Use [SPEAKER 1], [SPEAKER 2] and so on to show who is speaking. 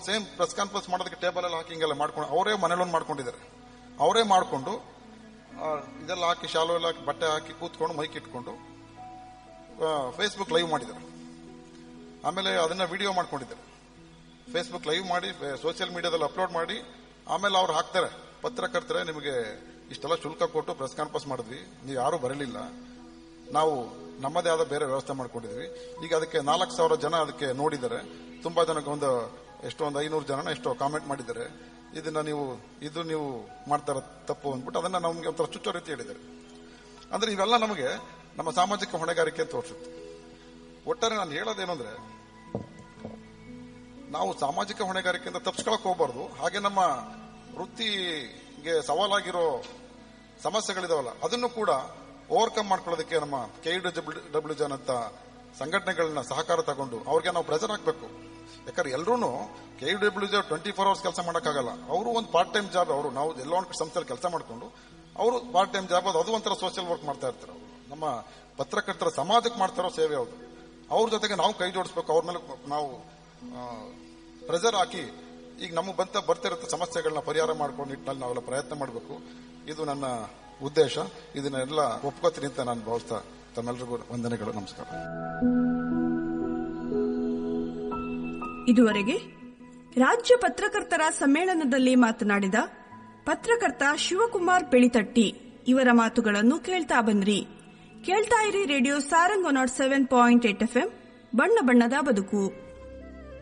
[SPEAKER 1] same press conference ಮಾಡೋದಕ್ಕೆ table ಎಲ್ಲ ಹಾಕಿ ಹಿಂಗೆಲ್ಲ ಮಾಡ್ಕೊಂಡು ಅವರೇ ಮನೇಲೊಂದು ಮಾಡ್ಕೊಂಡಿದ್ದಾರೆ ಅವರೇ ಮಾಡಿಕೊಂಡು ಇದೆಲ್ಲ ಹಾಕಿ ಶಾಲು ಎಲ್ಲ ಹಾಕಿ ಬಟ್ಟೆ ಹಾಕಿ ಕೂತ್ಕೊಂಡು ಮೈಕ್ ಇಟ್ಕೊಂಡು ಫೇಸ್ಬುಕ್ ಲೈವ್ ಮಾಡಿದ್ದಾರೆ ಆಮೇಲೆ ಅದನ್ನ ವಿಡಿಯೋ ಮಾಡ್ಕೊಂಡಿದ್ದಾರೆ ಫೇಸ್ಬುಕ್ ಲೈವ್ ಮಾಡಿ ಸೋಷಿಯಲ್ ಮೀಡಿಯಾದಲ್ಲಿ ಅಪ್ಲೋಡ್ ಮಾಡಿ ಆಮೇಲೆ ಅವ್ರು ಹಾಕ್ತಾರೆ ಪತ್ರಕರ್ತರೆ ನಿಮಗೆ ಇಷ್ಟೆಲ್ಲ ಶುಲ್ಕ ಕೊಟ್ಟು ಪ್ರೆಸ್ ಕಾನ್ಫರೆನ್ಸ್ ಮಾಡಿದ್ವಿ ನೀವು ಯಾರು ಬರಲಿಲ್ಲ ನಾವು ನಮ್ಮದೇ ಆದ ಬೇರೆ ವ್ಯವಸ್ಥೆ ಮಾಡ್ಕೊಂಡಿದ್ವಿ ಈಗ ಅದಕ್ಕೆ ನಾಲ್ಕು ಸಾವಿರ ಜನ ಅದಕ್ಕೆ ನೋಡಿದ್ದಾರೆ ತುಂಬಾ ಜನಕ್ಕೆ ಒಂದು ಎಷ್ಟೋ ಒಂದು ಐನೂರು ಜನ ಎಷ್ಟೋ ಕಾಮೆಂಟ್ ಮಾಡಿದ್ದಾರೆ ಇದನ್ನ ನೀವು ಇದು ನೀವು ಮಾಡ್ತಾರ ತಪ್ಪು ಅಂದ್ಬಿಟ್ಟು ಅದನ್ನ ನಮಗೆ ಒಂಥರ ಚುಚ್ಚೋ ರೀತಿ ಹೇಳಿದ್ದಾರೆ ಅಂದ್ರೆ ಇವೆಲ್ಲ ನಮಗೆ ನಮ್ಮ ಸಾಮಾಜಿಕ ಹೊಣೆಗಾರಿಕೆ ತೋರಿಸುತ್ತೆ ಒಟ್ಟಾರೆ ನಾನು ಹೇಳೋದೇನು ಅಂದ್ರೆ ನಾವು ಸಾಮಾಜಿಕ ಹೊಣೆಗಾರಿಕೆಯಿಂದ ತಪ್ಪಿಸ್ಕೊಳಕ್ ಹೋಗ್ಬಾರ್ದು ಹಾಗೆ ನಮ್ಮ ವೃತ್ತಿಗೆ ಸವಾಲಾಗಿರೋ ಸಮಸ್ಯೆಗಳಿದಾವಲ್ಲ ಅದನ್ನು ಕೂಡ ಓವರ್ಕಮ್ ಮಾಡ್ಕೊಳ್ಳೋದಕ್ಕೆ ನಮ್ಮ ಕೆ ಡಬ್ಲ್ಯೂ ಡಬ್ಲ್ಯೂ ಜನ್ ಅಂತ ಸಂಘಟನೆಗಳನ್ನ ಸಹಕಾರ ತಗೊಂಡು ಅವ್ರಿಗೆ ನಾವು ಪ್ರೆಸರ್ ಹಾಕಬೇಕು ಯಾಕಂದ್ರೆ ಎಲ್ಲರೂ K W J twenty four hours ಕೆಲಸ ಮಾಡೋಕ್ಕಾಗಲ್ಲ ಅವರು ಒಂದು ಪಾರ್ಟ್ ಟೈಮ್ ಜಾಬ್ ಅವರು ನಾವು ಎಲ್ಲೋ ಒಂದು ಸಂಸ್ಥೆಯಲ್ಲಿ ಕೆಲಸ ಮಾಡಿಕೊಂಡು ಅವರು ಪಾರ್ಟ್ ಟೈಮ್ ಜಾಬ್ ಅದು ಅದು ಒಂಥರ ಸೋಷಿಯಲ್ ವರ್ಕ್ ಮಾಡ್ತಾ ಇರ್ತಾರೆ ಅವರು ನಮ್ಮ ಪತ್ರಕರ್ತರ ಸಮಾಜಕ್ಕೆ ಮಾಡ್ತಾರೋ ಸೇವೆ ಹೌದು ಅವ್ರ ಜೊತೆಗೆ ನಾವು ಕೈ ಜೋಡಿಸ್ಬೇಕು ಅವ್ರ ಮೇಲೆ ನಾವು ಪ್ರೆಸರ್ ಹಾಕಿ ಈಗ ನಮಗೆ ಬಂತ ಬರ್ತಿರೋ ಸಮಸ್ಯೆಗಳನ್ನ ಪರಿಹಾರ ಮಾಡ್ಕೊಂಡು ನಿಟ್ಟಿನಲ್ಲಿ ನಾವೆಲ್ಲ ಪ್ರಯತ್ನ ಮಾಡಬೇಕು ಇದು ನನ್ನ ಉದ್ದೇಶ ಇದನ್ನೆಲ್ಲ ಒಪ್ಕೋತೀನಿ ಅಂತ ನಾನು ಭಾವಿಸ್ತಾ ತಮ್ಮೆಲ್ಲರಿಗೂ ವಂದನೆಗಳು ನಮಸ್ಕಾರ
[SPEAKER 2] ಇದುವರೆಗೆ ರಾಜ್ಯ ಪತ್ರಕರ್ತರ ಸಮ್ಮೇಳನದಲ್ಲಿ ಮಾತನಾಡಿದ ಪತ್ರಕರ್ತ ಶಿವಕುಮಾರ್ ಬೆಳಿತಟ್ಟಿ ಇವರ ಮಾತುಗಳನ್ನು ಕೇಳ್ತಾ ಬಂದ್ರಿ ಕೇಳ್ತಾ ಇರಿ radio Sarang nought seven point eight FM ಬಣ್ಣ ಬಣ್ಣದ ಬದುಕು